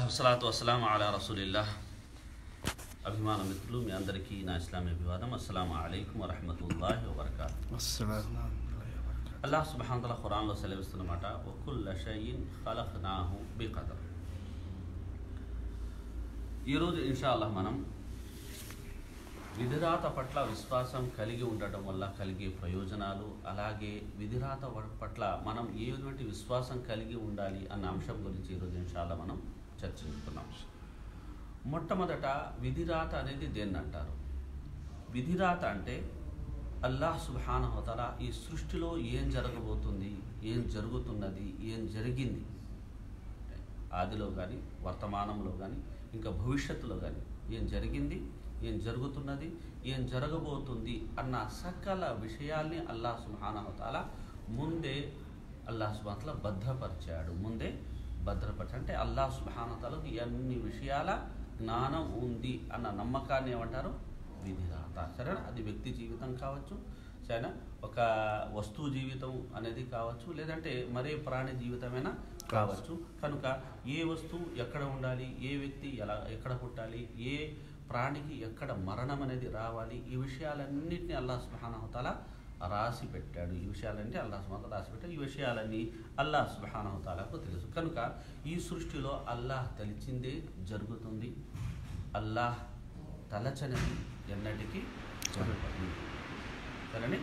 వసలాతు వసలాం అలా రసూలిల్లా అభిమాన మిత్రులు మీ అందరికీ నా ఇస్లామీ అభివాదం అస్సలం అయికం వరహమతుల్లాహి వబర్కాతు అల్లాహ్ సుబ్హానతల ఖురాన్లో సెలవిస్తున్నమాట ఒకుల్ల షయీన్ ఖలక్ నాహు బికదర్ ఈరోజు ఇన్షా అల్లాహ్ మనం విధిరాత పట్ల విశ్వాసం కలిగి ఉండటం వల్ల కలిగే ప్రయోజనాలు అలాగే విధిరాత వ- పట్ల మనం ఏ విధమైన విశ్వాసం కలిగి ఉండాలి అన్న అంశం గురించి ఈరోజు ఇన్షాల్లా మనం చర్చించుకున్నాం మొట్టమొదట విధిరాత అనేది దేన్ని అంటారు విధిరాత అంటే అల్లాహ్ సుబ్హానహతల ఈ సృష్టిలో ఏం జరగబోతుంది ఏం జరుగుతున్నది ఏం జరిగింది ఆదిలో కానీ వర్తమానంలో కానీ ఇంకా భవిష్యత్తులో కానీ ఏం జరిగింది ఏం జరుగుతున్నది ఏం జరగబోతుంది అన్న సకల విషయాల్ని అల్లాహ్ సుబ్హానహతాల ముందే అల్లాహ్ సుబ్హానతల భద్రపరిచాడు ముందే భద్రపరిచాడు అంటే అల్లాహ్ సుబ్హానతలకు అన్ని విషయాల జ్ఞానం ఉంది అన్న నమ్మకాన్ని ఏమంటారు విధిరాత సరేనా అది వ్యక్తి జీవితం కావచ్చు సరేనా ఒక వస్తువు జీవితం అనేది కావచ్చు లేదంటే మరే ప్రాణి జీవితమైనా కావచ్చు కనుక ఏ వస్తువు ఎక్కడ ఉండాలి ఏ వ్యక్తి ఎలా ఎక్కడ పుట్టాలి ఏ ప్రాణికి ఎక్కడ మరణం అనేది రావాలి ఈ విషయాలన్నింటినీ అల్లాహ్ సుబ్హానహుతాల రాసి పెట్టాడు ఈ విషయాలన్నీ అల్లాహ్ సుబ్హానహు రాసి పెట్టాడు ఈ విషయాలన్నీ అల్లాహ్ సుబ్హానహుతాలకు తెలుసు కనుక ఈ సృష్టిలో అల్లాహ్ తలిచిందే జరుగుతుంది అల్లాహ్ తలచనిది ఎన్నటికీ జరగదు సరేనే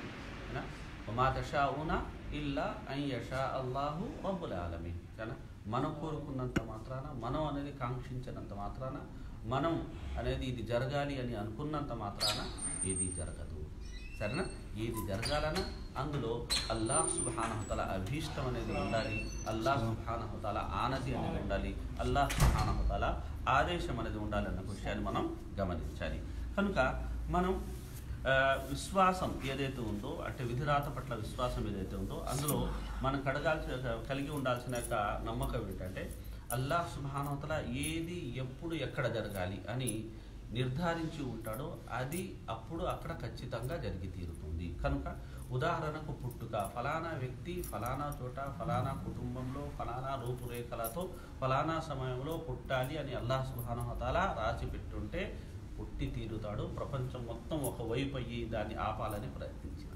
మా తషావున ఇల్లా అన్ యషా అల్లాహు రబ్బుల్ ఆలమీన్ సరేనా మనం కోరుకున్నంత మాత్రాన మనం అనేది కాంక్షించినంత మాత్రాన మనం అనేది ఇది జరగాలి అని అనుకున్నంత మాత్రాన ఏది జరగదు సరేనా ఏది జరగాలన్నా అందులో అల్లాహ్ సుబ్హానహతల అభీష్టం అనేది ఉండాలి అల్లాహ్ సుబ్హానహతల ఆనతి అనేది ఉండాలి అల్లాహ్ సుబ్హానహతల ఆదేశం అనేది ఉండాలి అన్న విషయాన్ని మనం గమనించాలి కనుక మనం ఆ, విశ్వాసం ఏదైతే ఉందో అంటే విధిరాత పట్ల విశ్వాసం ఏదైతే ఉందో అందులో మనం కడగాల్సిన కలిగి ఉండాల్సిన యొక్క నమ్మకం ఏంటంటే అల్లాహ్ సుబ్హానవతల ఏది ఎప్పుడు ఎక్కడ జరగాలి అని నిర్ధారించి ఉంటాడో అది అప్పుడు అక్కడ ఖచ్చితంగా జరిగి తీరుతుంది కనుక ఉదాహరణకు పుట్టుక ఫలానా వ్యక్తి ఫలానా చోట ఫలానా కుటుంబంలో ఫలానా రూపురేఖలతో ఫలానా సమయంలో పుట్టాలి అని అల్లాహ్ సుబ్హానవతల రాసి పెట్టుంటే పుట్టి తీరుతాడు ప్రపంచం మొత్తం ఒకవైపు అయ్యి దాన్ని ఆపాలని ప్రయత్నించిన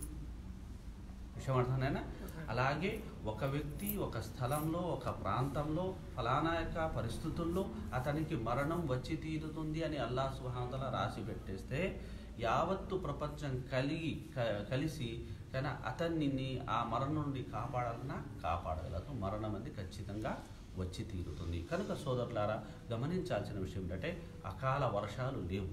విషయం అర్థమైనా అలాగే ఒక వ్యక్తి ఒక స్థలంలో ఒక ప్రాంతంలో ఫలానా యొక్క పరిస్థితుల్లో అతనికి మరణం వచ్చి తీరుతుంది అని అల్లా సుహాంతల రాసి పెట్టేస్తే యావత్తు ప్రపంచం కలిగి క- కలిసి కానీ అతన్ని ఆ మరణం నుండి కాపాడాలన్నా కాపాడగలదు మరణం అనేది ఖచ్చితంగా వచ్చి తీరుతుంది కనుక సోదరులారా గమనించాల్సిన విషయం ఏంటంటే అకాల వర్షాలు లేవు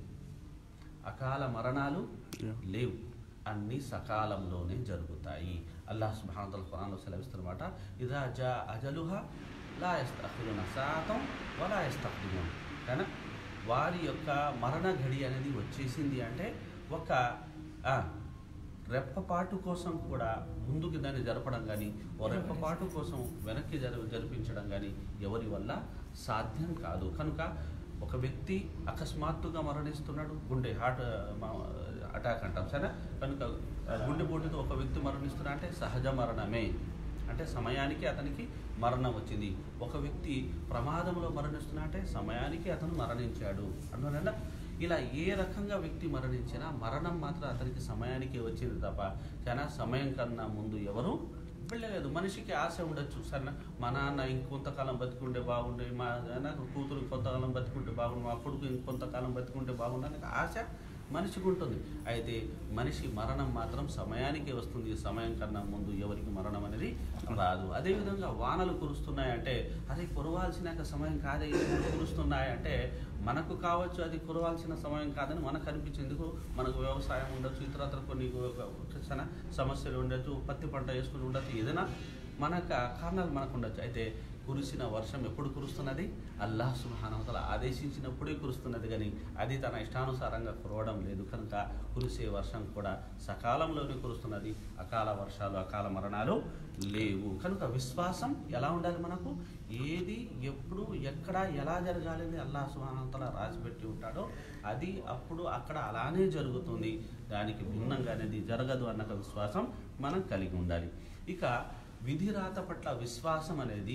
అకాల మరణాలు లేవు అన్ని సకాలంలోనే జరుగుతాయి అల్లాహ్ సుబ్హానతల ఖురాన్లో సెలవిస్తున్నమాట ఇదా జా అజలుహ లా యస్తఖిరున సాతం వలా యస్తఖిరున్ కానీ వారి యొక్క మరణ ఘడి అనేది వచ్చేసింది అంటే ఒక ఆ, రెప్పపాటు కోసం కూడా ముందుకు దాన్ని జరపడం కానీ ఓ రెప్పపాటు కోసం వెనక్కి జరి జరిపించడం కానీ ఎవరి వల్ల సాధ్యం కాదు కనుక ఒక వ్యక్తి అకస్మాత్తుగా మరణిస్తున్నాడు గుండె హార్ట్ అటాక్ అంటాం సరే కనుక ఆ, గుండెపోటుతో ఒక వ్యక్తి మరణిస్తున్నా అంటే సహజ మరణమే అంటే సమయానికి అతనికి మరణం వచ్చింది ఒక వ్యక్తి ప్రమాదంలో మరణిస్తున్నా అంటే సమయానికి అతను మరణించాడు అందువల్ల ఇలా ఏ రకంగా వ్యక్తి మరణించినా మరణం మాత్రం అతనికి సమయానికి వచ్చింది తప్ప చాలా సమయం కన్నా ముందు ఎవరు వెళ్ళలేదు మనిషికి ఆశ ఉండొచ్చు సరేనా మా నాన్న ఇంకొంతకాలం బతికుంటే బాగుండే మా నాకు కూతురు కొంతకాలం బతికుంటే బాగుండు మా కొడుకు ఇంకొంతకాలం బతికుంటే బాగుండు అనే ఆశ మనిషికి ఉంటుంది అయితే మనిషి మరణం మాత్రం సమయానికి వస్తుంది సమయం కన్నా ముందు ఎవరికి మరణం అనేది రాదు అదేవిధంగా వానలు కురుస్తున్నాయంటే అది కురవాల్సిన యొక్క సమయం కాదే ఎందుకు కురుస్తున్నాయంటే మనకు కావచ్చు అది కురవాల్సిన సమయం కాదని మనకు అనిపించింది ఎందుకు మనకు వ్యవసాయం ఉండొచ్చు ఇతరత్ర కొన్ని చిన్న సమస్యలు ఉండొచ్చు పత్తి పంట వేసుకుని ఉండొచ్చు ఏదైనా మనకు ఆ కారణాలు మనకు ఉండొచ్చు అయితే కురిసిన వర్షం ఎప్పుడు కురుస్తున్నది అల్లాహ్ సుబ్హానహుతల ఆదేశించినప్పుడే కురుస్తున్నది కానీ అది తన ఇష్టానుసారంగా కురవడం లేదు కనుక కురిసే వర్షం కూడా సకాలంలోనే కురుస్తున్నది అకాల వర్షాలు అకాల మరణాలు లేవు కనుక విశ్వాసం ఎలా ఉండాలి మనకు ఏది ఎప్పుడు ఎక్కడ ఎలా జరగాలి అని అల్లాహ్ సుబ్హానహుతల రాసిపెట్టి ఉంటాడో అది అప్పుడు అక్కడ అలానే జరుగుతుంది దానికి భిన్నంగా అనేది జరగదు అన్న ఒక విశ్వాసం మనం కలిగి ఉండాలి ఇక విధిరాత పట్ల విశ్వాసం అనేది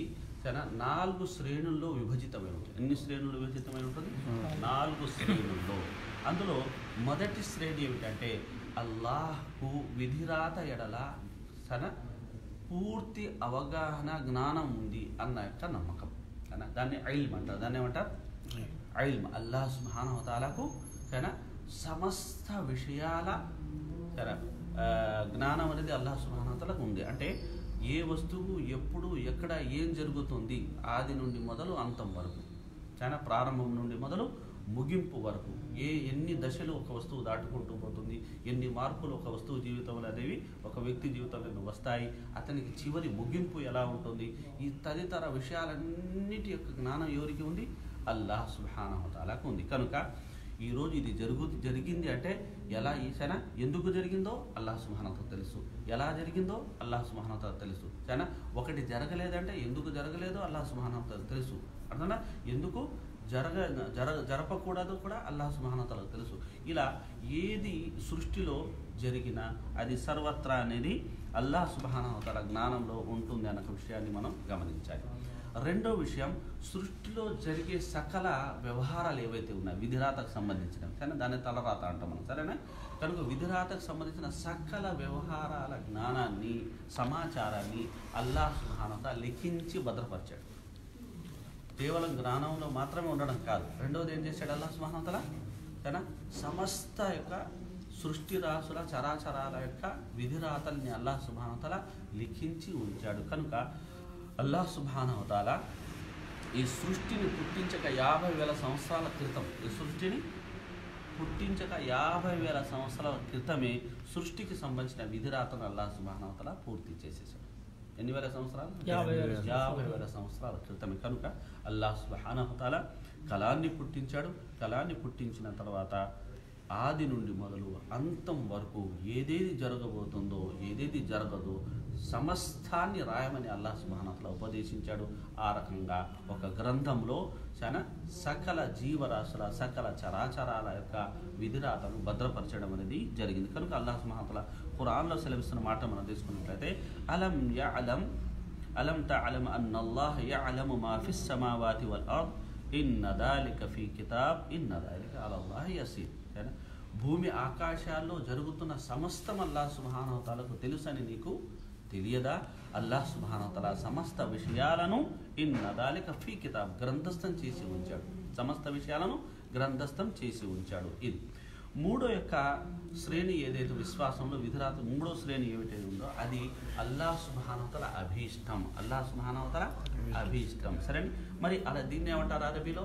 సరేనా నాలుగు శ్రేణుల్లో విభజితమై ఉంటుంది ఎన్ని శ్రేణులు విభజితమై ఉంటుంది నాలుగు శ్రేణుల్లో అందులో మొదటి శ్రేణి ఏమిటంటే అల్లాహ్కు విధిరాత ఎడల సన పూర్తి అవగాహన జ్ఞానం ఉంది అన్న యొక్క నమ్మకం సరేనా దాన్ని ఐల్మ్ అంటారు దాన్ని ఏమంటారు ఐల్మ్ అల్లాహ్ సుహానవతాలకు సరేనా సమస్త విషయాల సరే ఆ, జ్ఞానం అనేది అల్లాహ్ సుహానతలకు ఉంది అంటే ఏ వస్తువు ఎప్పుడు ఎక్కడ ఏం జరుగుతుంది ఆది నుండి మొదలు అంతం వరకు చాలా ప్రారంభం నుండి మొదలు ముగింపు వరకు ఏ ఎన్ని దశలు ఒక వస్తువు దాటుకుంటూ పోతుంది ఎన్ని మార్పులు ఒక వస్తువు జీవితంలో అనేవి ఒక వ్యక్తి జీవితంలో వస్తాయి అతనికి చివరి ముగింపు ఎలా ఉంటుంది ఈ తదితర విషయాలన్నిటి యొక్క జ్ఞానం ఎవరికి ఉంది అల్లాహ్ సుహానహతాలకు ఉంది కనుక ఈరోజు ఇది జరుగు జరిగింది అంటే ఎలా ఈసన ఎందుకు జరిగిందో అల్లాహ్ సుమహానత తెలుసు ఎలా జరిగిందో అల్లాహ్ సుమహానత తెలుసు సరేనా ఒకటి జరగలేదంటే ఎందుకు జరగలేదో అల్లాహ్ సుమహానత తెలుసు అర్థనా ఎందుకు జరగ జర జరపకూడదు కూడా అల్లాహ్ సుమహానతలకు తెలుసు ఇలా ఏది సృష్టిలో జరిగినా అది సర్వత్రా అనేది అల్లాహ్ సుబహానతల జ్ఞానంలో ఉంటుంది అన్న విషయాన్ని మనం గమనించాలి రెండో విషయం సృష్టిలో జరిగే సకల వ్యవహారాలు ఏవైతే ఉన్నాయో విధిరాతకు సంబంధించినవి కానీ దాన్ని తలరాత అంటాం మనం సరేనా కనుక విధిరాతకు సంబంధించిన సకల వ్యవహారాల జ్ఞానాన్ని సమాచారాన్ని అల్లాహ్ సుహానత లిఖించి భద్రపరిచాడు కేవలం జ్ఞానంలో మాత్రమే ఉండడం కాదు రెండవది ఏం చేశాడు అల్లాహ్ సుహానతల సరేనా సమస్త యొక్క సృష్టి రాసుల చరాచరాల యొక్క విధిరాతల్ని అల్లాహ్ సుభానతల లిఖించి ఉంచాడు కనుక అల్లాహ్ సుభానవతాల ఈ సృష్టిని పుట్టించక యాభై వేల సంవత్సరాల క్రితం ఈ సృష్టిని పుట్టించక యాభై వేల సంవత్సరాల క్రితమే సృష్టికి సంబంధించిన విధిరాతను అల్లాహ్ సుభానవతల పూర్తి చేసేసాడు ఎన్ని వేల సంవత్సరాలు యాభై వేల యాభై వేల సంవత్సరాల క్రితమే కనుక అల్లాహ్ సుబ్హానహుతాల కళాన్ని పుట్టించాడు కళాన్ని పుట్టించిన తర్వాత ఆది నుండి మొదలు అంతం వరకు ఏదేది జరగబోతుందో ఏదేది జరగదో సమస్తాన్ని రాయమని అల్లాహ్ సుబ్హానహుతాల ఉపదేశించాడు ఆ రకంగా ఒక గ్రంథంలో చాలా సకల జీవరాశుల సకల చరాచరాల యొక్క విధిరాతను భద్రపరచడం అనేది జరిగింది కనుక అల్లాహ్ సుబ్హానహుతాల ఖురాన్లో సెలవిస్తున్న మాట మనం తీసుకున్నట్లయితే అలం యఅలం అలం తఅలం అన్న అల్లాహ్ యఅలము మా ఫిస్ సమావాతి వల్ అర్ద్ ఇన్న దాలిక ఫీ కితాబ్ ఇన్న దాలిక అలల్లాహి యసీర్ సరేనా? భూమి ఆకాశాల్లో జరుగుతున్న సమస్తం అల్లాహ్ సుబ్హానహుతాలకు తెలుసని నీకు తెలియదా అల్లాహ్ సుబ్హానహుతాల సమస్త విషయాలను ఇన్న దాలిక ఫీ కితాబ్ గ్రంథస్థం చేసి ఉంచాడు సమస్త విషయాలను గ్రంథస్థం చేసి ఉంచాడు ఇది మూడో యొక్క శ్రేణి ఏదైతే విశ్వాసంలో విధిరాత మూడో శ్రేణి ఏమిటైతే ఉందో అది అల్లాహ్ సుబ్హానహుతాల అభీష్టం అల్లాహ్ సుబ్హానహుతాల అభీష్టం సరే మరి అలా దీన్ని ఏమంటారు అరబీలో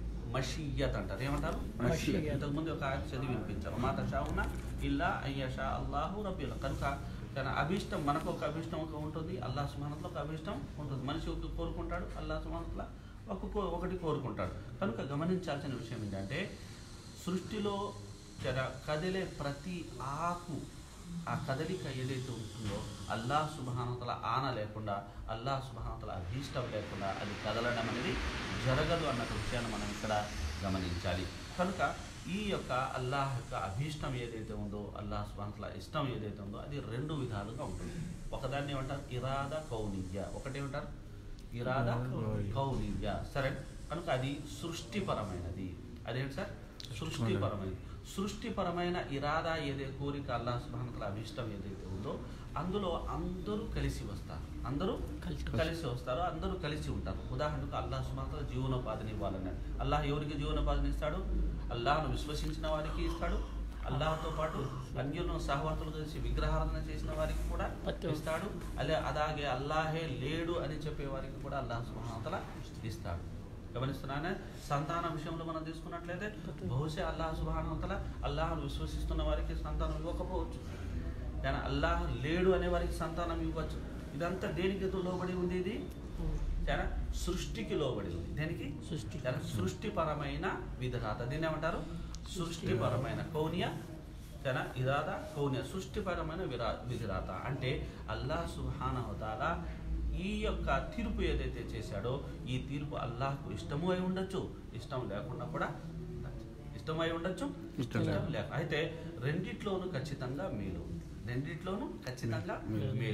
మషియత్ అంటారు ఏమంటారు మషియ్యత్. ఇంతకుముందు ఒక ఆయన చదివి వినిపించారు మాత షావున ఇల్లా అయ్యషా అల్లాహు రబీల కనుక కానీ అభీష్టం మనకు ఒక అభీష్టం ఒక ఉంటుంది అల్లాహ్ సుమానతలో ఒక అభీష్టం ఉంటుంది మనిషి ఒక కోరుకుంటాడు అల్లాహ్ సుమానతల ఒక కో- ఒకటి కోరుకుంటాడు కనుక గమనించాల్సిన విషయం ఏంటంటే సృష్టిలో జర కదిలే ప్రతి ఆకు ఆ కదలిక ఏదైతే ఉంటుందో అల్లాహ్ సుబహానతల ఆన లేకుండా అల్లాహ్ సుబహానతల అభీష్టం లేకుండా అది కదలడం అనేది జరగదు అన్న విషయాన్ని మనం ఇక్కడ గమనించాలి కనుక ఈ యొక్క అల్లాహ్ యొక్క అభీష్టం ఏదైతే ఉందో అల్లాహ్ సుబహానతల ఇష్టం ఏదైతే ఉందో అది రెండు విధాలుగా ఉంటుంది ఒకదాన్ని ఏమంటారు ఇరాద కౌనియ్య ఒకటేమంటారు ఇరాద కౌనియ్య సరే కనుక అది సృష్టిపరమైనది అదేంటి సార్ సృష్టిపరమైనది సృష్టిపరమైన ఇరాదా ఏదే కోరిక అల్లాహ్ సుబ్హానహు అభిష్టం ఏదైతే ఉందో అందులో అందరూ కలిసి వస్తారు అందరూ కలిసి కలిసి వస్తారు అందరూ కలిసి ఉంటారు ఉదాహరణకు అల్లాహ్ సుబ్హానహు జీవనోపాధిని ఇవ్వాలన్నాడు అల్లాహ్ ఎవరికి జీవనోపాధిని ఇస్తాడు అల్లాహ్ను విశ్వసించిన వారికి ఇస్తాడు అల్లాహ్తో పాటు అన్యులను సహవర్తులు కలిసి విగ్రహారాధన చేసిన వారికి కూడా ప్రతి- ఇస్తాడు అలా అలాగే అల్లాహే లేడు అని చెప్పే వారికి కూడా అల్లాహ్ సుబ్హానహు ఇస్తాడు గమనిస్తున్నానే సంతాన విషయంలో మనం తీసుకున్నట్లయితే బహుశా అల్లాహ్ సుబానవతల అల్లాహ్ను విశ్వసిస్తున్న వారికి సంతానం ఇవ్వకపోవచ్చు కానీ అల్లాహ్ లేడు అనే వారికి సంతానం ఇవ్వచ్చు ఇదంతా దేనికి లోబడి ఉంది ఇది చాలా సృష్టికి లోబడి ఉంది దేనికి సృష్టి. చాలా సృష్టిపరమైన విధరాత దీన్ని ఏమంటారు సృష్టిపరమైన కౌనియ చాలా ఇరాద కౌనియ సృష్టిపరమైన విరా విధిరాత అంటే అల్లాహ్ సుహానవతాల ఈ యొక్క తీర్పు ఏదైతే చేశాడో ఈ తీర్పు అల్లాహ్కు ఇష్టము అయి ఉండొచ్చు ఇష్టం లేకుండా కూడా ఉండొచ్చు. ఇష్టమై ఉండొచ్చు ఇష్టం ఇష్టం లేక అయితే రెండిట్లోనూ ఖచ్చితంగా మేలు ఉంది. రెండిట్లోనూ ఖచ్చితంగా మేలు. మేలు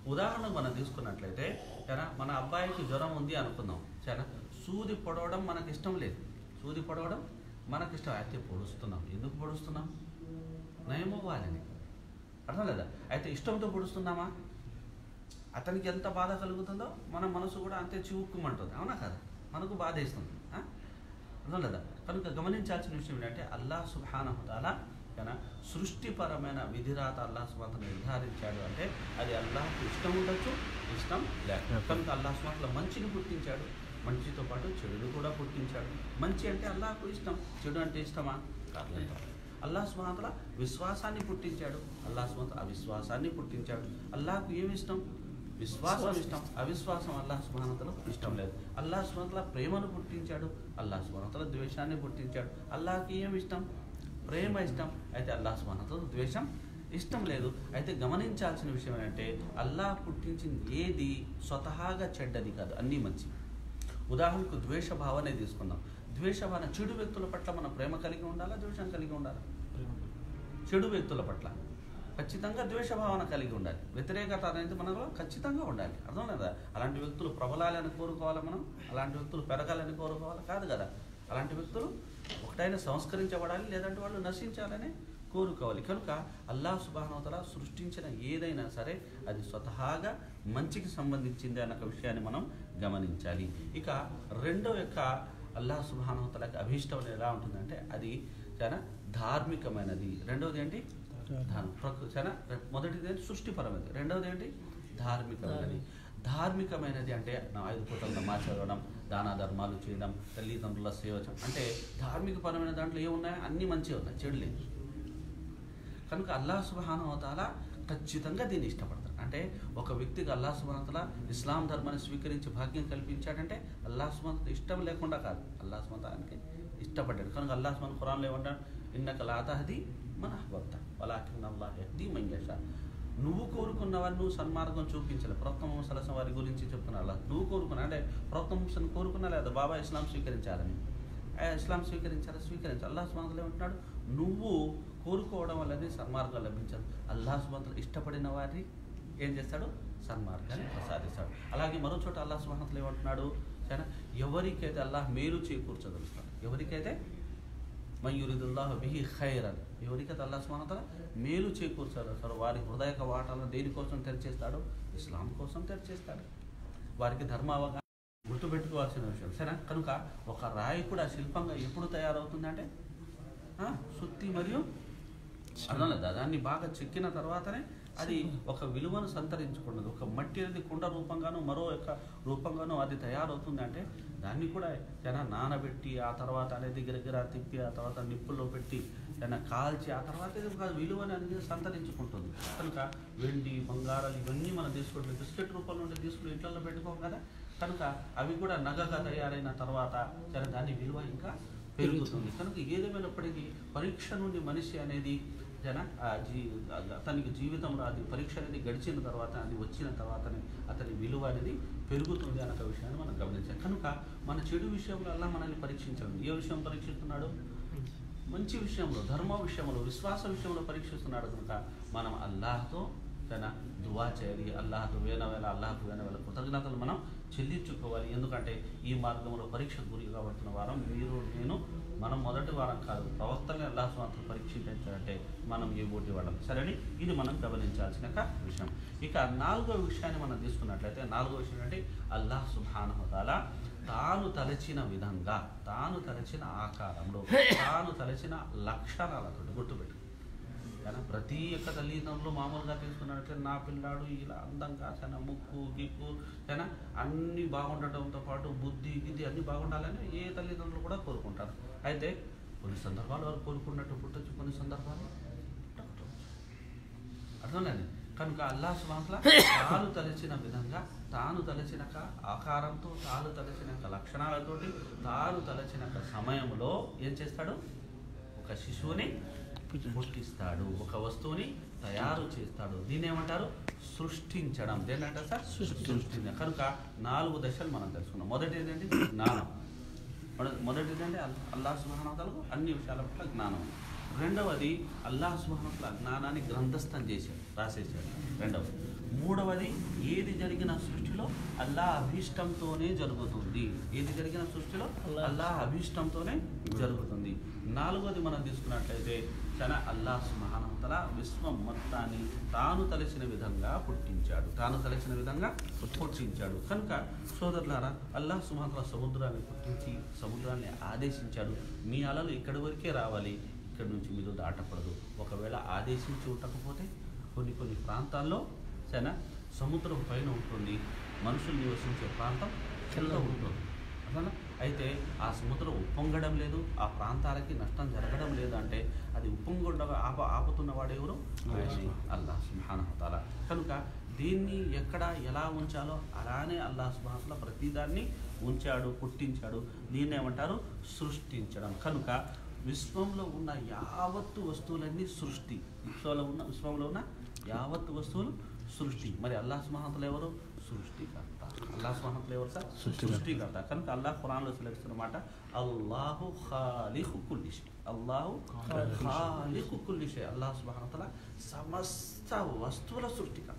ఉదాహరణకు మనం తీసుకున్నట్లయితే సరేనా మన అబ్బాయికి జ్వరం ఉంది అనుకుందాం సరేనా సూది పొడవడం మనకి ఇష్టం లేదు సూది పొడవడం మనకి ఇష్టం అయితే పొడుస్తున్నాం ఎందుకు పొడుస్తున్నాం నయమవ్వాలని అర్థం లేదా అయితే ఇష్టంతో పొడుస్తున్నామా అతనికి ఎంత బాధ కలుగుతుందో మన మనసు కూడా అంతే చివుక్కుమంటుంది అవునా కదా మనకు బాధ వేస్తుంది ఆ? అర్థం లేదా కనుక గమనించాల్సిన విషయం ఏంటంటే అల్లాహ్ సుబ్హానహుతాల కానీ సృష్టిపరమైన విధిరాత అల్లాహ్ సుబాత నిర్ధారించాడు అంటే అది అల్లాహ్కు ఇష్టం ఉండొచ్చు ఇష్టం లేక కనుక అల్లాహ్ సుబాతల మంచిని పుట్టించాడు మంచితో పాటు చెడుని కూడా పుట్టించాడు మంచి అంటే అల్లాహకు ఇష్టం చెడు అంటే ఇష్టమా కాదు అల్లాహ్ సుబాతల విశ్వాసాన్ని పుట్టించాడు అల్లాహ్ సుబాత అవిశ్వాసాన్ని పుట్టించాడు అల్లాహకు ఏమి ఇష్టం విశ్వాసం ఇష్టం అవిశ్వాసం అల్లాహ్ సుబానతలో ఇష్టం లేదు అల్లాహ్ సుబానతల ప్రేమను పుట్టించాడు అల్లాహ్ సుబానతల ద్వేషాన్ని పుట్టించాడు అల్లాహకి ఏమి ఇష్టం ప్రేమ ఇష్టం అయితే అల్లాహ్ సుబానతల ద్వేషం ఇష్టం లేదు అయితే గమనించాల్సిన విషయం ఏంటంటే అల్లాహ్ పుట్టించింది ఏది స్వతహాగా చెడ్డది కాదు అన్నీ మంచి ఉదాహరణకు ద్వేష భావనే తీసుకుందాం ద్వేష భావన చెడు వ్యక్తుల పట్ల మనం ప్రేమ కలిగి ఉండాలా ద్వేషం కలిగి ఉండాలా చెడు వ్యక్తుల పట్ల ఖచ్చితంగా ద్వేష భావన కలిగి ఉండాలి వ్యతిరేకత అనేది మనలో ఖచ్చితంగా ఉండాలి అర్థం లేదా అలాంటి వ్యక్తులు ప్రబలాలని కోరుకోవాలా మనం అలాంటి వ్యక్తులు పెరగాలని కోరుకోవాలా కాదు కదా అలాంటి వ్యక్తులు ఒకటైనా సంస్కరించబడాలి లేదంటే వాళ్ళు నశించాలని కోరుకోవాలి కనుక అల్లాహ్ సుబానవతల సృష్టించిన ఏదైనా సరే అది స్వతహాగా మంచికి సంబంధించింది అన్న ఒక విషయాన్ని మనం గమనించాలి ఇక రెండో యొక్క అల్లాహ్ సుబానవతలకి అభీష్టం ఎలా ఉంటుందంటే అది చాలా ధార్మికమైనది రెండవది ఏంటి ధార్మ- ప్రకృ- చాలా మొదటిది ఏంటి సృష్టిపరమైనది రెండవది ఏంటి ధార్మికమైనది ధార్మికమైనది అంటే నా ఐదు పూటలు నమాజ్ చదవడం దాన ధర్మాలు చేయడం తల్లిదండ్రుల సేవ చేయడం అంటే ధార్మికపరమైన దాంట్లో ఏమున్నాయి అన్ని మంచిగా ఉన్నాయి చెడు లేదు కనుక అల్లాహ్ సుబానవతాల ఖచ్చితంగా దీన్ని ఇష్టపడతారు అంటే ఒక వ్యక్తికి అల్లాహ్ సుబానతల ఇస్లాం ధర్మాన్ని స్వీకరించి భాగ్యం కల్పించాడంటే అల్లాహ్ సుబానత ఇష్టం లేకుండా కాదు అల్లాహ్ సుబానికి ఇష్టపడ్డాడు కనుక అల్లాహ్ సుబాన్ ఖురాన్లో ఏమంటాడు ఇన్నక లాతహది మన అహ్బత్త వలాకిన్ అల్లాహ్ యహ్దీ మన్ యషా నువ్వు కోరుకున్నవారు నువ్వు సన్మార్గం చూపించాలి ప్రథమ సలసం వారి గురించి చెప్తున్నా అలా నువ్వు కోరుకున్నా అంటే ప్రథమ ముసలిని కోరుకున్నా లేదా బాబా ఇస్లాం స్వీకరించాలని ఆ ఇస్లాం స్వీకరించాలి స్వీకరించాలి అల్లాహ్ సుమంతలు ఏమంటున్నాడు నువ్వు కోరుకోవడం వల్లనే సన్మార్గం లభించదు అల్లాహ్ సుమంతలు ఇష్టపడిన వారిని ఏం చేస్తాడు సన్మార్గాన్ని ప్రసాదిస్తాడు అలాగే మరో చోట అల్లాహ్ సుమంతలు ఏమంటున్నాడు సరే ఎవరికైతే అల్లాహ్ మేలు చేకూర్చగలుగుతాడు ఎవరికైతే మయూరిదుల్లాహ్ బిహి ఖైరన్ ఎవరికైతే అల్లాహ్ సుమానతల మేలు చేకూర్చాడు సార్ వారి హృదయ కవాటాలను దేనికోసం తెరిచేస్తాడు ఇస్లాం కోసం తెరిచేస్తాడు వారికి ధర్మ అవగాహన గుర్తుపెట్టుకోవాల్సిన విషయం సరేనా కనుక ఒక రాయి కూడా శిల్పంగా ఎప్పుడు తయారవుతుందంటే ఆ, సుత్తి మరియు అర్థం లేదా దాన్ని బాగా చెక్కిన తర్వాతనే అది ఒక విలువను సంతరించుకున్నది ఒక మట్టి అనేది కుండ రూపంగాను మరో యొక్క రూపంగాను అది తయారవుతుంది అంటే దాన్ని కూడా జన నానబెట్టి ఆ తర్వాత అనేది గిరగిర తిప్పి ఆ తర్వాత నిప్పుల్లో పెట్టి జన కాల్చి ఆ తర్వాత ఇది ఒక విలువని అనేది సంతరించుకుంటుంది కనుక వెండి బంగారాలు ఇవన్నీ మనం తీసుకుంటే బిస్కెట్ రూపంలో ఉండే తీసుకుని ఇంట్లో పెట్టుకోం కదా కనుక అవి కూడా నగగా తయారైన తర్వాత సరే దాని విలువ ఇంకా పెరుగుతుంది కనుక ఏదేమైనప్పటికీ పరీక్ష నుండి మనిషి అనేది జన ఆ జీ అతనికి జీవితంలో అది పరీక్ష అనేది గడిచిన తర్వాత అది వచ్చిన తర్వాతనే అతని విలువ అనేది పెరుగుతుంది అన్న ఒక విషయాన్ని మనం గమనించాలి కనుక మన చెడు విషయంలో అలా మనల్ని పరీక్షించడం ఏ విషయం పరీక్షిస్తున్నాడు మంచి విషయంలో ధర్మ విషయంలో విశ్వాస విషయంలో పరీక్షిస్తున్నాడు కనుక మనం అల్లాహ్తో తన దువా చేయాలి అల్లాహకు వేల వేల అల్లాహకు వేల వేల కృతజ్ఞతలు మనం చెల్లించుకోవాలి ఎందుకంటే ఈ మార్గంలో పరీక్షకు గురి కాబడుతున్న వారం మీరు నేను మనం మొదటి వారం కాదు ప్రవక్తల్ని అల్లాహ్ స్వాతంత్రం పరీక్షించాలంటే మనం ఏ బోటి వాళ్ళం సరేని ఇది మనం గమనించాల్సిన ఒక విషయం ఇక నాలుగో విషయాన్ని మనం తీసుకున్నట్లయితే నాలుగో విషయం అంటే అల్లాహ్ సుభానహతాల తాను తలచిన విధంగా తాను తలచిన ఆకారంలో తాను తలచిన లక్షణాలతో గుర్తుపెట్టు కానీ ప్రతి ఒక్క తల్లిదండ్రులు మామూలుగా తీసుకున్నట్లయితే నా పిల్లాడు ఇలా అందంగా చాలా ముక్కు గిక్కు చాలా అన్నీ బాగుండటంతో పాటు బుద్ధి గిద్ది అన్నీ బాగుండాలని ఏ తల్లిదండ్రులు కూడా కోరుకుంటారు అయితే కొన్ని సందర్భాలు వారు కోరుకున్నట్టు పుట్టచ్చు కొన్ని సందర్భాలు పుట్టకపోవచ్చు. అర్థం లేదు కనుక అల్లా సుమాట్ల తాను తలచిన విధంగా తాను తలచిన ఒక ఆకారంతో తాను తలచిన ఒక లక్షణాలతోటి తాను తలచిన ఒక సమయంలో ఏం చేస్తాడు ఒక శిశువుని పుట్టిస్తాడు ఒక వస్తువుని తయారు చేస్తాడు దీన్ని ఏమంటారు సృష్టించడం దేని అంటారు సార్ సృష్టించడం కనుక నాలుగు దశలు మనం తెలుసుకున్నాం మొదటి ఏంటంటే జ్ఞానం మొద- మొదటిది ఏంటంటే అల్లాహ్ సుహానతలకు అన్ని విషయాల పట్ల జ్ఞానం రెండవది అల్లాహ్ సుహానతల జ్ఞానాన్ని గ్రంథస్థం చేశాడు రాసేసాడు రెండవది మూడవది ఏది జరిగిన సృష్టిలో అల్లా అభీష్టంతోనే జరుగుతుంది ఏది జరిగిన సృష్టిలో అల్లా- అల్లా అభీష్టంతోనే జరుగుతుంది నాలుగవది మనం తీసుకున్నట్లయితే చాలా అల్లా సుమహానతల విశ్వం మొత్తాన్ని తాను తలచిన విధంగా పుట్టించాడు తాను తలచిన విధంగా పుట్టించాడు కనుక సోదరులారా అల్లా సుమహానతల సముద్రాన్ని పుట్టించి సముద్రాన్ని ఆదేశించాడు మీ అలలు ఇక్కడి వరకే రావాలి ఇక్కడి నుంచి మీరు దాటకూడదు ఒకవేళ ఆదేశించి ఉండకపోతే కొన్ని కొన్ని ప్రాంతాల్లో సరేనా సముద్రం పైన ఉంటుంది మనుషులు నివసించే ప్రాంతం కింద ఉంటుంది అసలు అయితే ఆ సముద్రం ఉప్పొంగడం లేదు ఆ ప్రాంతాలకి నష్టం జరగడం లేదు అంటే అది ఉప్పొంగ ఆప ఆపుతున్న వాడు ఎవరు ఆయనే అల్లా సుహానహతాల కనుక దీన్ని ఎక్కడ ఎలా ఉంచాలో అలానే అల్లా సుహానతల ప్రతిదాన్ని ఉంచాడు పుట్టించాడు దీన్ని ఏమంటారు సృష్టించడం కనుక విశ్వంలో ఉన్న యావత్తు వస్తువులన్నీ సృష్టి విశ్వంలో ఉన్న విశ్వంలో ఉన్న యావత్తు వస్తువులు సృష్టి మరి అల్లా సుమహతలు ఎవరు సృష్టికర్త అల్లా సుమహతలు ఎవరు సార్ సృష్టికర్త. సృష్టికర్త కనుక అల్లాహ్ ఖురాన్లో సెలవిస్తున్న మాట అల్లాహు ఖాలిఖు కుల్లి షై అల్లాహు ఖాలిఖు కుల్లి షై అల్లాహ్ సుబ్హానహు సమస్త వస్తువుల సృష్టికర్త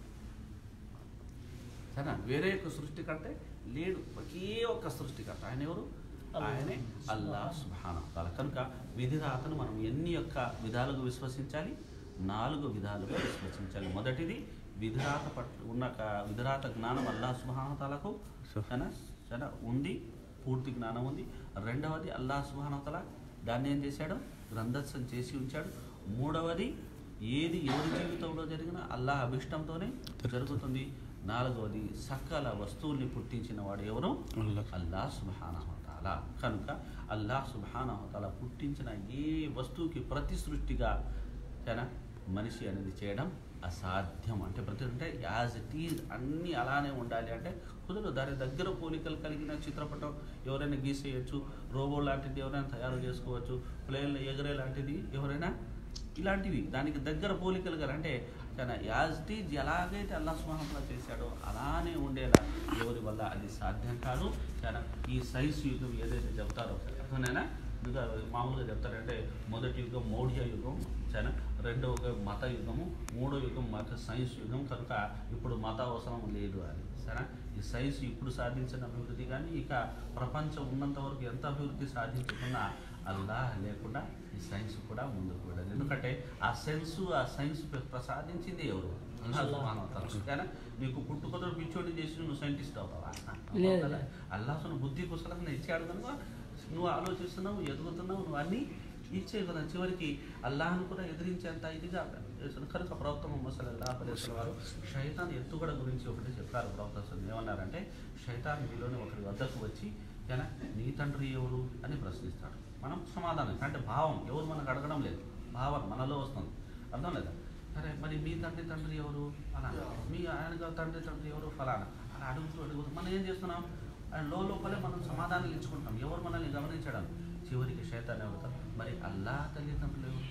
సరేనా వేరే యొక్క సృష్టికర్త లేడు ఒకే ఒక్క సృష్టికర్త ఆయన ఎవరు ఆయనే అల్లా సుబ్హానహు కనుక విధిరాతను మనం ఎన్ని యొక్క విధాలుగా విశ్వసించాలి నాలుగు విధాలుగా విశ్వసించాలి మొదటిది విధిరాత పట్ల ఉన్న క- విధిరాత జ్ఞానం అల్లా సుబ్హానహు సరేనా సరే ఉంది పూర్తి జ్ఞానం ఉంది రెండవది అల్లా సుబ్హానహు దాన్ని ఏం చేశాడు గ్రంథస్థం చేసి ఉంచాడు మూడవది ఏది ఎవరి జీవితంలో జరిగినా అల్లా అభిష్టంతోనే జరుగుతుంది నాలుగవది సకల వస్తువుల్ని పుట్టించిన వాడు ఎవరు అల్లాహ్. అల్లా సుబానహతాల కనుక అల్లా సుబానహతాల పుట్టించిన ఏ వస్తువుకి ప్రతి సృష్టిగా సరేనా మనిషి అనేది చేయడం అసాధ్యం అంటే ప్రతి అంటే యాజ్ ఇట్ ఈజ్ అన్నీ అలానే ఉండాలి అంటే కుదరదు దాని దగ్గర పోలికలు కలిగిన చిత్రపటం ఎవరైనా గీసేయచ్చు రోబో లాంటిది ఎవరైనా తయారు చేసుకోవచ్చు ప్లేన్లో ఎగరే లాంటిది ఎవరైనా ఇలాంటివి దానికి దగ్గర పోలికలు కదా అంటే చాలా యాజ్ ఇట్ ఈజ్ ఎలాగైతే అల్లా సుమహంలా చేశాడో అలానే ఉండేలా ఎవరి వల్ల అది సాధ్యం కాదు చాలా ఈ సైన్స్ యుగం ఏదైతే చెప్తారో అర్థమేనా ఇంకా మామూలుగా చెప్తారంటే మొదటి యుగం మౌఢ్య యుగం సరేనా రెండవ యుగం మత యుగము మూడో యుగం మత సైన్స్ యుగం కనుక ఇప్పుడు మత అవసరం లేదు అని సరే ఈ సైన్స్ ఇప్పుడు సాధించిన అభివృద్ధి కానీ ఇక ప్రపంచం ఉన్నంత వరకు ఎంత అభివృద్ధి సాధించుకున్నా అల్లాహ్ లేకుండా ఈ సైన్స్ కూడా ముందుకు వెళ్ళదు ఎందుకంటే ఆ సెన్స్ ఆ సైన్స్ ప్రసాదించింది ఎవరు అల్లాహ్ అల్లాహ్. సుబ్హానహు వతాలా. కానీ నీకు పుట్టుకతో పిచ్చోడి చేసి నువ్వు సైంటిస్ట్ అవుతావా లేదు. కదా అల్లాహ్ బుద్ధి కుశలంగా ఇచ్చాడు కనుక నువ్వు ఆలోచిస్తున్నావు ఎదుగుతున్నావు నువ్వు అన్నీ ఇచ్చే కదా చివరికి అల్లాహ్ను కూడా ఎదిరించేంత ఇదిగా చేస్తున్నావు. కనుక ప్రవక్త ముహమ్మద్ సల్లల్లాహు అలైహి వసల్లం వారు శైతాన్ ఎత్తుగడ గురించి ఒకటి చెప్పారు ప్రవక్త సల్లల్లాహు ఏమన్నారంటే శైతాన్ మీలోని ఒకరి వద్దకు వచ్చి "ఏనా, నీ తండ్రి ఎవరు అని ప్రశ్నిస్తాడు మనం సమాధానం అంటే భావం ఎవరు మనకు అడగడం లేదు భావన మనలో వస్తుంది అర్థం లేదా సరే మరి మీ తండ్రి తండ్రి ఎవరు ఫలానా మీ ఆయన తండ్రి తండ్రి ఎవరు ఫలానా అలా అడుగుతూ అడుగుతూ మనం ఏం చేస్తున్నాం ఆయన లో లోపలే మనం సమాధానాలు ఇచ్చుకుంటాం ఎవరు మనల్ని గమనించడం చివరికి శైతాన్ని అడుగుతాం మరి అల్లా తల్లిదండ్రులు ఎవరు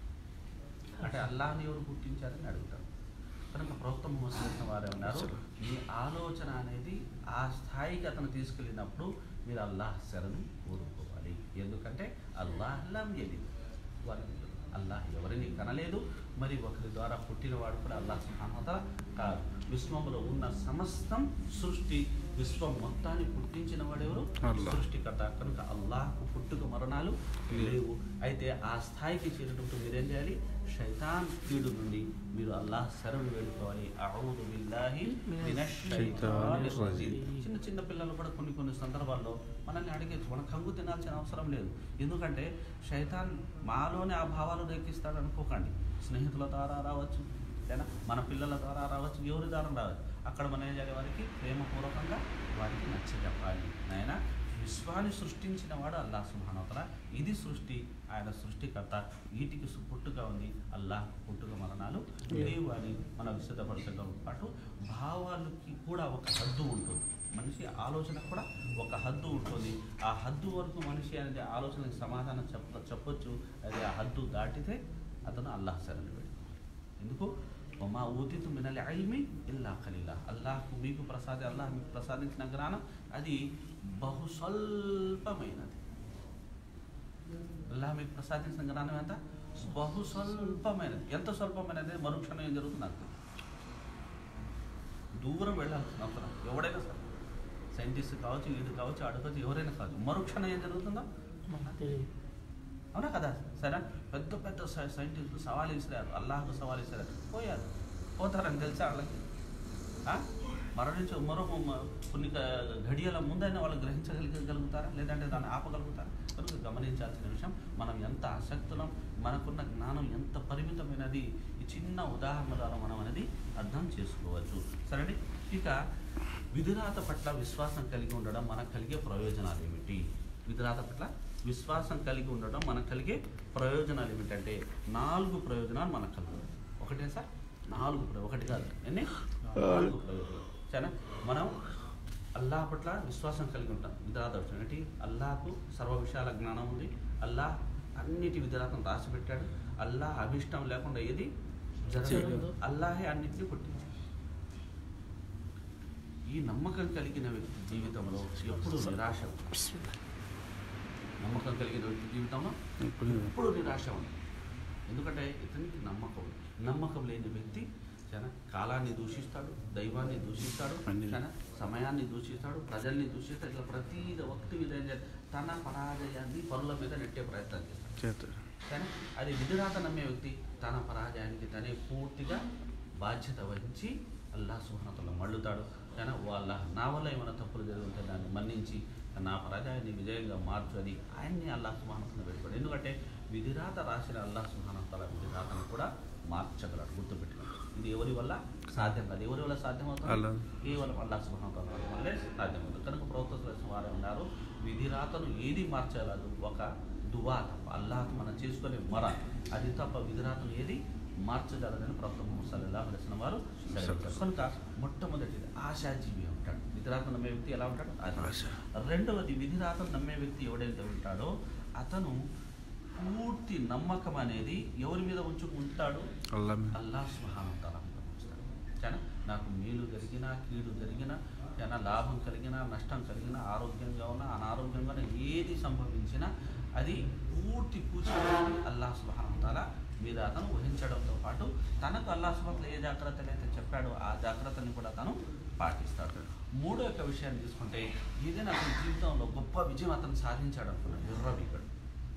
అంటే అల్లాహ్ని ఎవరు పుట్టించారని అడుగుతారు కనుక ప్రవక్త ముహమ్మద్ చేసిన వారే ఉన్నారు మీ ఆలోచన అనేది ఆ స్థాయికి అతను తీసుకెళ్ళినప్పుడు మీరు అల్లాహ్ శరణు కోరుకోవాలి ఎందుకంటే అల్లాహ్ లం ఎలిద్ వాళ్ళని అల్లాహ్ ఎవరిని కనలేదు మరి ఒకరి ద్వారా పుట్టినవాడు కూడా అల్లాహ్ సుహామత కాదు విశ్వంలో ఉన్న సమస్తం సృష్టి విశ్వం మొత్తాన్ని పుట్టించిన వాడెవరు అల్లాహ్. సృష్టికర్త కనుక అల్లాహ్కు పుట్టుక మరణాలు లేవు. లేవు అయితే ఆ స్థాయికి చేరేటప్పుడు మీరేం చేయాలి శైతాన్ కీడు నుండి మీరు అల్లాహ్ శరణు వేడుకోవాలి అఊదు బిల్లాహి మినష్ షైతానిర్ రజీమ్. చిన్న చిన్న పిల్లలు కూడా కొన్ని కొన్ని సందర్భాల్లో మనల్ని అడిగేది మన కంగు తినాల్సిన అవసరం లేదు ఎందుకంటే శైతాన్ మాలోనే ఆ భావాలు రేకిస్తాడు అనుకోకండి స్నేహితుల ద్వారా రావచ్చు లేదా మన పిల్లల ద్వారా రావచ్చు ఎవరి ద్వారా రావచ్చు అక్కడ మనం ఏం చేయాలి వారికి ప్రేమపూర్వకంగా వారికి నచ్చ చెప్పాలి నాయన విశ్వాన్ని సృష్టించిన వాడు అల్లాహ్ సుబ్హానహు ఇది సృష్టి ఆయన సృష్టికర్త వీటికి సు- పుట్టుక ఉంది అల్లాహ్ పుట్టుక మరణాలు లేవు అని మనం విశుద్ధపరచడంతో పాటు భావాలకి కూడా ఒక హద్దు ఉంటుంది మనిషి ఆలోచన కూడా ఒక హద్దు ఉంటుంది ఆ హద్దు వరకు మనిషి అనేది ఆలోచనకి సమాధానం చెప్ప చెప్పొచ్చు అది ఆ హద్దు దాటితే అతను అల్లాహ్ శరణు పెట్టుకోవాలి ఎందుకు మా ఊతితు మినల్ ఐల్మి ఇల్లా ఖలీలా అల్లాహ్ మీకు ప్రసాది అల్లాహ్ మీకు ప్రసాదించిన జ్ఞానం అది బహు స్వల్పమైనది అల్లాహ్ మీకు ప్రసాదించిన జ్ఞానం ఎంత బహు స్వల్పమైనది ఎంత స్వల్పమైనది మరుక్షణం ఏం జరుగుతుంది నాకు తెలియదు. దూరం వెళ్ళాల్సిన అవసరం ఎవడైనా సరే సైంటిస్ట్ కావచ్చు వీడు కావచ్చు అడగచ్చు ఎవరైనా కావచ్చు మరుక్షణం ఏం జరుగుతుందో తెలియదు అవునా కదా సరే పెద్ద పెద్ద సై- సైంటిస్టులు సవాల్ విసిరారు అల్లాహకు సవాల్ విసిరారు పోయారు పోతారని తెలుసా వాళ్ళకి ఆ? మరణించు మరో మ- కొన్ని గ- ఘడియల ముందైనా వాళ్ళు గ్రహించగలిగలుగుతారా లేదంటే దాన్ని ఆపగలుగుతారా కనుక గమనించాల్సిన విషయం మనం ఎంత ఆసక్తులం మనకున్న జ్ఞానం ఎంత పరిమితమైనది ఈ చిన్న ఉదాహరణ ద్వారా మనం అనేది అర్థం చేసుకోవచ్చు సరేండి ఇక విధిరాత పట్ల విశ్వాసం కలిగి ఉండడం మనకు కలిగే ప్రయోజనాలు ఏమిటి విధిరాత పట్ల విశ్వాసం కలిగి ఉండడం మనకు కలిగే ప్రయోజనాలు ఏమిటంటే నాలుగు ప్రయోజనాలు మనకు కలుగుతాయి ఒకటే సార్ నాలుగు ప్రయో- ఒకటి కాదు ఎన్ని నాలుగు ప్రయోజనాలు సరేనా మనం అల్లాహ్ పట్ల విశ్వాసం కలిగి ఉంటాం విధరాత ఏంటి అల్లాహకు సర్వ విషయాల జ్ఞానం ఉంది అల్లాహ్ అన్నిటి విధరాతను రాసి పెట్టాడు అల్లాహ్ అభిష్టం లేకుండా ఏది జరగదు జరగదు. అల్లాహే అన్నిటిని పుట్టించాడు ఈ నమ్మకం కలిగిన వ్యక్తి జీవితంలో ఎప్పుడు నిరాశ ఉండదు. నమ్మకం కలిగిన వ్యక్తి జీవితంలో ఎప్పుడు నిరాశ ఉండదు ఎందుకంటే ఇతనికి నమ్మకం ఉంది. నమ్మకం లేని వ్యక్తి చాలా కాలాన్ని దూషిస్తాడు దైవాన్ని దూషిస్తాడు అన్ని. చాలా సమయాన్ని దూషిస్తాడు ప్రజల్ని దూషిస్తాడు ఇట్లా ప్రతి వ్యక్తి మీద ఏం చేస్తాడు? తన పరాజయాన్ని పనుల మీద నెట్టే ప్రయత్నం చేస్తాడు చేస్తాడు కానీ అది విధిరాత నమ్మే వ్యక్తి తన పరాజయానికి తనే పూర్తిగా బాధ్యత వహించి అల్లా సుహనతలో మళ్ళుతాడు కానీ వాళ్ళ నా వల్ల ఏమైనా తప్పులు జరుగుంటే దాన్ని మన్నించి నా పరాజయాన్ని విజయంగా మార్చు అని ఆయన్ని అల్లా సుహానతను పెట్టుకోడు ఎందుకంటే విధిరాత రాసిన అల్లా సుహానతల విధిరాతను కూడా మార్చగలడు గుర్తుపెట్టుకోండి ఇది ఎవరి వల్ల సాధ్యం కాదు ఎవరి వల్ల సాధ్యమవుతుంది అల్లా. కేవలం అల్లా సుహానతల వల్లే సాధ్యమవుతుంది కనుక ప్రవక్త చేసిన వారే ఉన్నారు విధిరాతను ఏది మార్చగలదు ఒక దువా తప్ప అల్లాహ్ మనం చేసుకునే మర అది తప్ప విధిరాతను ఏది మార్చగలదని ప్రవక్త ముహమ్మద్ సల్లల్లాహు అలైహి వసల్లం వారు సెలవిచ్చారు. కనుక మొట్టమొదటిది ఆశాజీవి ఉంటాడు విధిరాతను నమ్మే వ్యక్తి ఎలా ఉంటాడు ఆశ ఆశ. రెండవది విధిరాతను నమ్మే వ్యక్తి ఎవడైతే ఉంటాడో అతను పూర్తి నమ్మకం అనేది ఎవరి మీద ఉంచుకుంటాడు అల్లా మీద. అల్లా సుహానంతాల చాలా నాకు మేలు జరిగినా కీడు జరిగినా చాలా లాభం కలిగినా నష్టం కలిగినా ఆరోగ్యంగా ఉన్నా అనారోగ్యంగా ఉన్నా ఏది సంభవించినా అది పూర్తి కూర్చొని అల్లా సుహానంతాల మీద అతను వహించడంతో పాటు తనకు అల్లా సుహాతలు ఏ జాగ్రత్తలు అయితే చెప్పాడో ఆ జాగ్రత్తని కూడా తను పాటిస్తాడు మూడో యొక్క విషయాన్ని తీసుకుంటే ఏదైనా అతని జీవితంలో గొప్ప విజయం అతను సాధించాడు అనుకున్నాడు విర్రవీగడు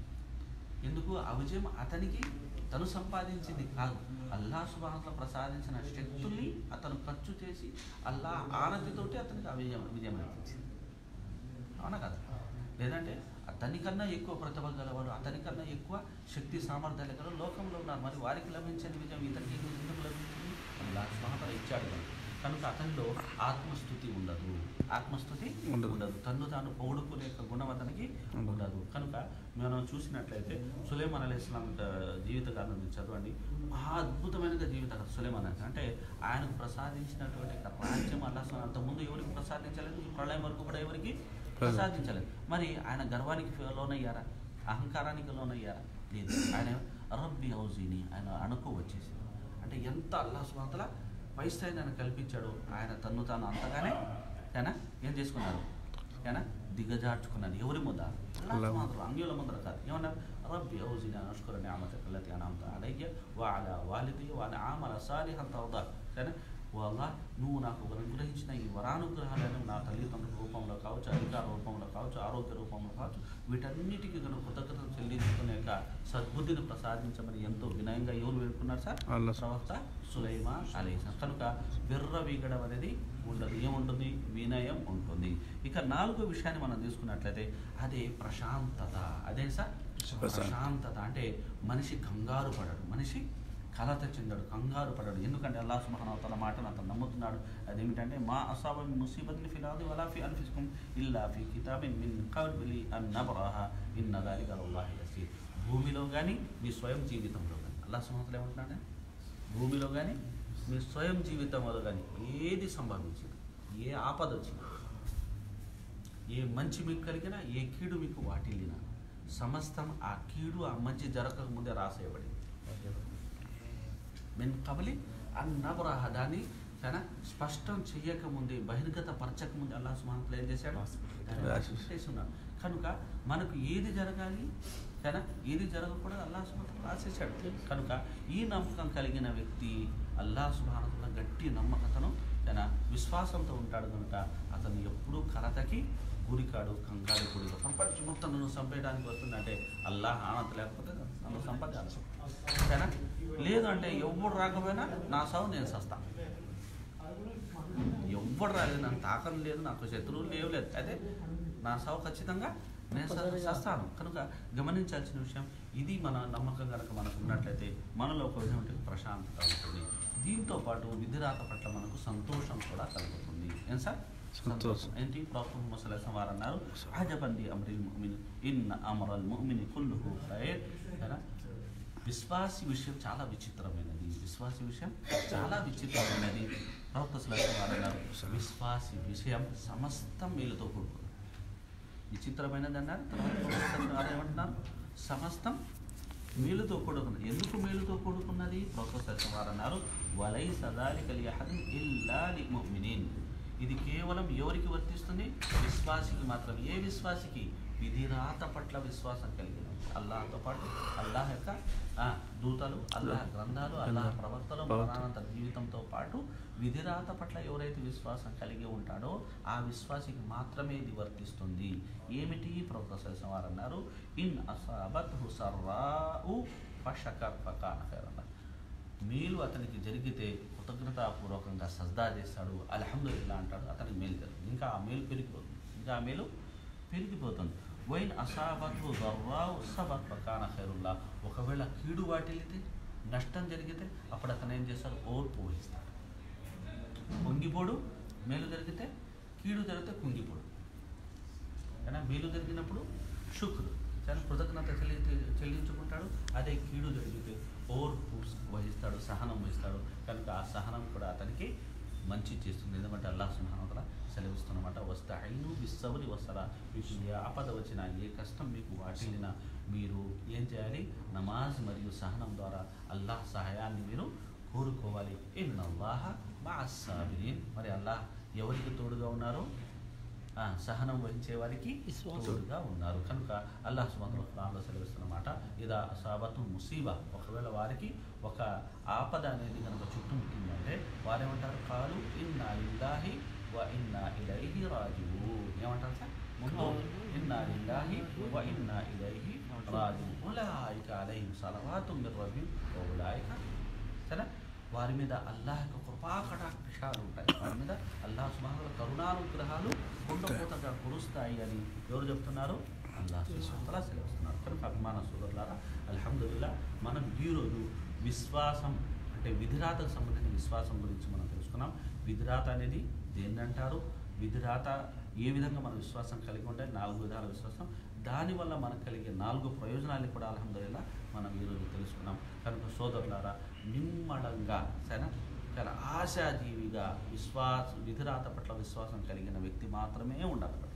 ఎందుకు ఆ విజయం అతనికి తను సంపాదించింది కాదు అల్లా సుబాహంలో ప్రసాదించిన శక్తుల్ని అతను ఖర్చు చేసి అల్లా ఆనతితోటి అతనికి ఆ విజయం విజయం లభించింది అవునా కదా లేదంటే అతనికన్నా ఎక్కువ ప్రతిభ గలవారు అతనికన్నా ఎక్కువ శక్తి సామర్థ్యాలు గల లోకంలో ఉన్నారు మరి వారికి లభించని విజయం ఇతనికి ఎందుకు లభించింది అల్లా సుబాహతల ఇచ్చాడు కనుక కనుక అతనిలో ఆత్మస్థుతి ఉండదు ఆత్మస్థుతి ఉండదు. ఉండదు తన్ను తాను పొగుడుకునే యొక్క గుణం అతనికి ఉండదు. ఉండదు కనుక మనం చూసినట్లయితే సులేమాన్ అలీ ఇస్లాం జీవిత కాలం చదవండి మహా అద్భుతమైన జీవిత కథ సులేమాన్ అలీ అంటే ఆయనకు ప్రసాదించినటువంటి యొక్క రాజ్యం అల్లా అంతకుముందు ఎవరికి ప్రసాదించలేదు ఈ ప్రళయం వరకు కూడా ఎవరికి ప్రసాదించలేదు మరి ఆయన గర్వానికి లోనయ్యారా అహంకారానికి లోనయ్యారా లేదు ఆయన రబ్బి హౌజీని ఆయన అణుకు వచ్చేసింది అంటే ఎంత అల్లా సుమాతల పై స్థాయిని ఆయన కల్పించాడు ఆయన తన్ను తాను అంతగానే ఆయన ఏం చేసుకున్నారు ఆయన దిగజార్చుకున్నాడు ఎవరి ముద్ద అల్లా అల్లా. మాత్రం అంగ్యుల ముందర కాదు ఏమన్నారు రబ్బి ఔజిని అనుష్కర నియామతక అల్లతి అనామత అలయ్య వాల వాలిది వాళ్ళ ఆమల సాలిహం తవదా సరే వాళ్ళ నువ్వు నాకు అనుగ్రహించిన ఈ వరానుగ్రహాలను నా తల్లిదండ్రుల రూపంలో కావచ్చు అధికార రూపంలో కావచ్చు ఆరోగ్య రూపంలో కావచ్చు వీటన్నిటికీ కనుక కృతజ్ఞతలు చెల్లించుకునే యొక్క సద్బుద్ధిని ప్రసాదించమని ఎంతో వినయంగా ఎవరు వేడుకున్నారు సార్ అల్లా. ప్రవక్త సులైమా అలీసా కనుక విర్ర వీగడం అనేది ఉండదు ఏముంటుంది వినయం ఉంటుంది ఇక నాలుగో విషయాన్ని మనం తీసుకున్నట్లయితే అదే ప్రశాంతత అదే సార్ ప్రశాంతత. ప్రశాంతత అంటే మనిషి కంగారు పడడు మనిషి కలత చెందడు కంగారు పడడు ఎందుకంటే అల్లా సుమహానవతల మాటను అతను నమ్ముతున్నాడు అదేమిటంటే మా అసాబ ముసీబత్ని ఫిలాది వలా ఫి అన్ఫిస్కుం ఇల్లా ఫి కితాబిన్ మిన్ కబ్లి అన్ నబరాహ ఇన్న దాలిక అల్లాహి యసీర్ భూమిలో కానీ మీ స్వయం జీవితంలో కానీ అల్లా సుమహతలు ఏమంటున్నాడు భూమిలో కానీ మీ స్వయం జీవితంలో కానీ ఏది సంభవించింది ఏ ఆపద వచ్చింది ఏ మంచి మీకు కలిగినా ఏ కీడు మీకు వాటిల్లినా సమస్తం ఆ కీడు ఆ మంచి జరగక ముందే రాసేయబడింది మెన్ కబలి అన్నబరాహ దాన్ని చాలా స్పష్టం చెయ్యకముందే బహిర్గత పరచకముందే అల్లా సుమానతలు ఏం చేశాడు దాన్ని రాసి- రాసేసి ఉన్నాడు కనుక మనకు ఏది జరగాలి కదా ఏది జరగకూడదు అల్లా సుమానతలు రాసేసాడు కనుక ఈ నమ్మకం కలిగిన వ్యక్తి అల్లా సుబానతల గట్టి నమ్మకతను తన విశ్వాసంతో ఉంటాడు కనుక అతను ఎప్పుడూ కలతకి గురికాడు కంగారు గురి ప్రపంచం మొత్తం నన్ను చంపేయడానికి వస్తుందంటే అల్లాహ్ ఆనంద లేకపోతే నన్ను సంపాదించాలి సరేనా లేదు అంటే ఎవ్వడు రాకపోయినా నా సాగు నేను సస్తా ఎవ్వడు రాలేదు నాకు తాకం లేదు నాకు శత్రువులు లేవు లేదు అదే నా సాగు ఖచ్చితంగా నేను స- సస్తాను కనుక గమనించాల్సిన విషయం ఇది మన నమ్మకం కనుక మనకు ఉన్నట్లయితే మనలో ఒక విధమైన ప్రశాంతత ఉంటుంది దీంతో పాటు విధిరాత పట్ల మనకు సంతోషం కూడా కలుగుతుంది ఏం సార్ సంతోషం. ఏంటి ప్రాఫిట్ ముసలేసం వారు అన్నారు అజబంది అమరిల్ ముమిన్ ఇన్ అమరల్ ముమిన్ కుల్లుహు ఖైర్ కదా విశ్వాసి విషయం చాలా విచిత్రమైనది విశ్వాసి విషయం చాలా విచిత్రమైనది ప్రవక్త సులేసం వారు అన్నారు విశ్వాసి విషయం సమస్తం వీళ్ళతో కూడుకున్నది విచిత్రమైనది అన్నారు తర్వాత ప్రవక్త సులేసం వారు ఏమంటున్నారు సమస్తం మేలుతో కూడుకున్నది ఎందుకు మేలుతో కూడుకున్నది ప్రవక్త సులేసం వారు అన్నారు వలై సదాలి కలియహది ఇల్లాలి ముమినీన్ ఇది కేవలం ఎవరికి వర్తిస్తుంది విశ్వాసికి మాత్రం ఏ విశ్వాసికి విధిరాత పట్ల విశ్వాసం కలిగిన అల్లాహతో పాటు అల్లాహ్ యొక్క ఆ, దూతలు అల్లాహ్ గ్రంథాలు అల్లాహ్ ప్రవక్తలు మరణానంతర జీవితంతో పాటు విధిరాత పట్ల ఎవరైతే విశ్వాసం కలిగి ఉంటాడో ఆ విశ్వాసికి మాత్రమే ఇది వర్తిస్తుంది ఏమిటి ప్రొఫెసర్ వారు అన్నారు ఇన్ అసాబత్ హుసర్రావు ఫషకర్ ఫకాన ఖైరల్లా మేలు అతనికి జరిగితే కృతజ్ఞతాపూర్వకంగా సజ్దా చేస్తాడు అల్హమ్దుల్లా అంటాడు అతనికి మేలు జరుగుతుంది ఇంకా ఆ మేలు పెరిగిపోతుంది ఇంకా ఆ మేలు పెరిగిపోతుంది వైన్ అసాబతు దర్రావు సబత్ పకాన ఖైరుల్లా ఒకవేళ కీడు వాటిల్లితే నష్టం జరిగితే అప్పుడు అతను ఏం చేస్తాడు ఓర్పు వహిస్తాడు పొంగిపోడు మేలు జరిగితే కీడు జరిగితే కుంగిపోడు కానీ మేలు జరిగినప్పుడు శుక్రు చాలా కృతజ్ఞత చెల్లి చెల్లించుకుంటాడు అదే కీడు జరిగితే ఓర్పు వహిస్తాడు సహనం వహిస్తాడు కనుక ఆ సహనం కూడా అతనికి మంచి చేస్తుంది ఎందుకంటే అల్లాహ్ సుహానతల సెలవిస్తున్నమాట వస్తే ఐను బిస్సవరి వస్తారా మీకు ఏ ఆపద వచ్చినా ఏ కష్టం మీకు వాటిల్లినా మీరు ఏం చేయాలి నమాజ్ మరియు సహనం ద్వారా అల్లాహ్ సహాయాన్ని మీరు కోరుకోవాలి ఇన్నల్లాహ మా సాబిరీన్ మరి అల్లాహ్ ఎవరికి తోడుగా ఉన్నారు ఆ, సహనం వహించే వారికి విశ్వాసం. తోడుగా ఉన్నారు కనుక అల్లాహ్ సుమంతులు ఖురాన్లో సెలవిస్తున్నమాట ఇదా సాబతు ముసీబా ఒకవేళ వారికి ఒక ఆపద అనేది కనుక చుట్టుముట్టిందంటే వారేమంటారు కాలు ఇన్నా ఇల్లాహి వ ఇన్నా ఇలైహి రాజువు ఏమంటారు సార్ ముందు కాలు. ఇన్నా ఇల్లాహి వ ఇన్నా ఇలైహి రాజు ఉలాయిక అలైహిం సలవాతు మిర్ రబ్బి వ ఉలాయిక సరే వారి మీద అల్లాహ్ యొక్క కృపాకటాక్షాలు ఉంటాయి వారి మీద అల్లాహ్ సుమారు కరుణానుగ్రహాలు కుండపోతగా కురుస్తాయి అని ఎవరు చెప్తున్నారు అల్లాహ్ సుమాతలా సెలవుస్తున్నారు కనుక అభిమాన సోదరులారా అల్హమ్దుల్లా మనం ఈరోజు విశ్వాసం అంటే విధిరాతకు సంబంధించిన విశ్వాసం గురించి మనం తెలుసుకున్నాం విధిరాత అనేది దేన్నంటారు విధిరాత ఏ విధంగా మన విశ్వాసం కలిగి ఉంటే నాలుగు విధాల విశ్వాసం దానివల్ల మనకు కలిగే నాలుగు ప్రయోజనాలు కూడా అల్హమ్దుల్లా మనం ఈరోజు తెలుసుకున్నాం కనుక సోదరులారా నిమ్మడంగా సరేనా చాలా ఆశాజీవిగా విశ్వాస విధిరాత పట్ల విశ్వాసం కలిగిన వ్యక్తి మాత్రమే ఉండాలి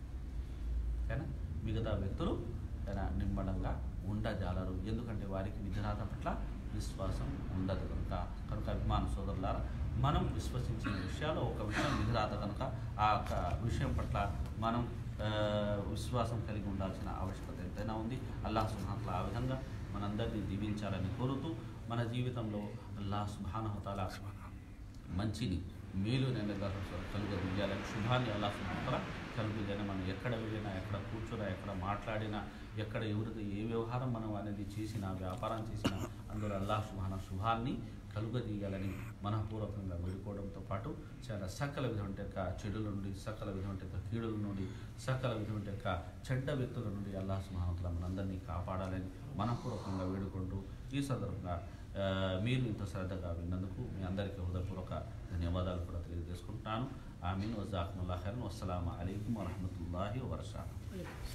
కానీ మిగతా వ్యక్తులు కానీ నిమ్మడంగా ఉండజాలరు ఎందుకంటే వారికి విధిరాత పట్ల విశ్వాసం ఉండదు కనుక కనుక అభిమాన సోదరులారా మనం విశ్వసించిన విషయాలు ఒక విషయం విధిరాత కనుక ఆ యొక్క విషయం పట్ల మనం ఆ, విశ్వాసం కలిగి ఉండాల్సిన ఆవశ్యకత ఎంతైనా ఉంది అల్లాహ్ సుహాన్ల ఆ విధంగా మనందరినీ దీవించాలని కోరుతూ మన జీవితంలో అల్లాహ్ సుభానహతాల మంచిని మేలు నేను కలుగజేయాలని శుభాన్ని అల్లా సుభానతల కలుగుజేయాలి మనం ఎక్కడ వెళ్ళినా ఎక్కడ కూర్చున్నా ఎక్కడ మాట్లాడినా ఎక్కడ ఎవరితో ఏ వ్యవహారం మనం అనేది చేసినా వ్యాపారం చేసినా అందులో అల్లాహ్ సుభాన శుభాన్ని కలుగజేయాలని మనపూర్వకంగా వేడుకోవడంతో పాటు చాలా సకల విధమైన యొక్క చెడుల నుండి సకల విధమైన యొక్క కీడుల నుండి సకల విధమైన యొక్క చెడ్డ వ్యక్తుల నుండి అల్లాహ్ సుభానతల మనందరినీ కాపాడాలని మనపూర్వకంగా వేడుకుంటూ ఈ సందర్భంగా ఆ, మీరు ఇంత శ్రద్ధగా విన్నందుకు మీ అందరికీ హృదయపూర్వక ధన్యవాదాలు కూడా తెలియజేసుకుంటున్నాను ఆమీన్ వజాకుల్లా ఖైరన్ వస్సలాము అలైకుం వరహమతుల్లాహి వబర్కాతుహు